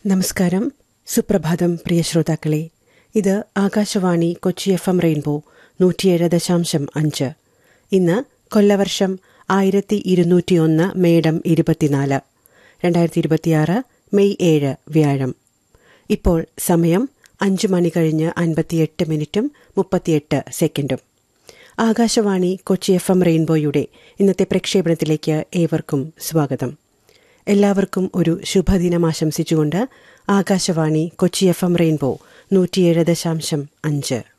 നമസ്കാരം സുപ്രഭാതം പ്രിയ ശ്രോതാക്കളെ ഇത് Akashvani Kochi F M rainbow നൂറ്റിയേഴ് ദശാംശം അഞ്ച് ഇന്ന് കൊല്ലവർഷം ആയിരത്തി ഇരുന്നൂറ്റിയൊന്ന് മേഡം ഇരുപത്തിനാല് രണ്ടായിരത്തി ഇരുപത്തിയാറ് മെയ് ഏഴ് വ്യാഴം ഇപ്പോൾ സമയം അഞ്ച് മണി കഴിഞ്ഞ് അൻപത്തിയെട്ട് മിനിറ്റും മുപ്പത്തിയെട്ട് സെക്കൻഡും ആകാശവാണി കൊച്ചി എഫ് എം റെയിൻബോയുടെ ഇന്നത്തെ പ്രക്ഷേപണത്തിലേക്ക് ഏവർക്കും സ്വാഗതം എല്ലാവർക്കും ഒരു ശുഭദിനം ആശംസിച്ചുകൊണ്ട് Akashvani Kochi F M rainbow നൂറ്റിയേഴ് ദശാംശം അഞ്ച്